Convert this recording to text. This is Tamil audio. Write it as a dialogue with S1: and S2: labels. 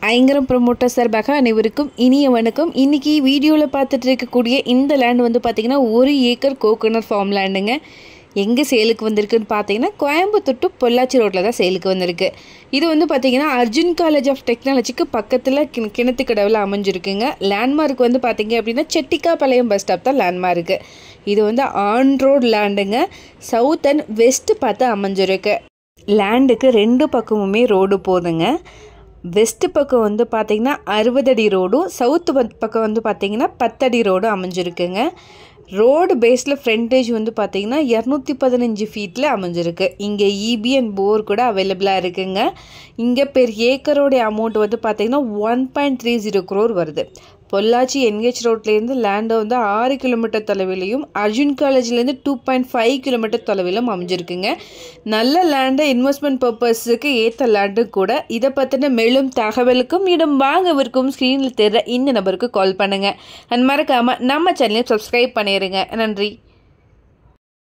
S1: ஐங்கரம் ப்ரொமோட்டர் சார்பாக அனைவருக்கும் இனிய வணக்கம் இன்னைக்கு வீடியோவில் பார்த்துட்டு இருக்கக்கூடிய இந்த லேண்ட் வந்து பார்த்தீங்கன்னா ஒரு ஏக்கர் கோகோனட் ஃபார்ம் லேண்டுங்க எங்கே சேலுக்கு வந்திருக்குன்னு பார்த்தீங்கன்னா கோயம்புத்தூர் டு பொள்ளாச்சி ரோட்டில் தான் சேலுக்கு வந்திருக்கு இது வந்து பார்த்தீங்கன்னா அர்ஜுன் காலேஜ் ஆஃப் டெக்னாலஜிக்கு பக்கத்தில் கிண கிணத்துக்கடவில் அமைஞ்சிருக்குங்க லேண்ட்மார்க் வந்து பார்த்தீங்க அப்படின்னா செட்டிக்காபாளையம் பஸ் ஸ்டாப் தான் லேண்ட்மார்க்கு இது வந்து ஆன் ரோட் லேண்டுங்க சவுத் அண்ட் வெஸ்ட் பார்த்து அமைஞ்சிருக்கு லேண்டுக்கு ரெண்டு பக்கமுமே ரோடு போகுதுங்க வெஸ்ட் பக்கம் வந்து பார்த்தீங்கன்னா அறுபது அடி ரோடும் சவுத் பக்கம் வந்து பார்த்தீங்கன்னா பத்தடி ரோடும் அமைஞ்சிருக்குங்க ரோடு பேஸில் ஃப்ரண்டேஜ் வந்து பார்த்தீங்கன்னா இரநூத்தி பதினஞ்சு ஃபீட்டில் அமைஞ்சிருக்கு இங்கே இபி அண்ட் போர் கூட அவைலபிளாக இருக்குங்க இங்கே பெர் ஏக்கரோடைய அமௌண்ட் வந்து பார்த்தீங்கன்னா one point three zero crore வருது பொள்ளாச்சி என்கேஜ் ரோட்லேருந்து லேண்டை வந்து ஆறு கிலோமீட்டர் தொலைவிலையும் அர்ஜுன் காலேஜ்லேருந்து டூ பாயிண்ட் ஃபைவ் கிலோமீட்டர் தொலைவிலும் அமைஞ்சிருக்குங்க நல்ல லேண்டு இன்வெஸ்ட்மெண்ட் பர்பஸுக்கு ஏற்ற லேண்டு கூட இதை பற்றின மேலும் தகவலுக்கும் இடம் வாங்கவிருக்கும் ஸ்க்ரீனில் தெரிற இந்த நபருக்கு கால் பண்ணுங்கள் அண்ட் மறக்காமல் நம்ம சேனலையும் சப்ஸ்கிரைப் பண்ணிடுங்க நன்றி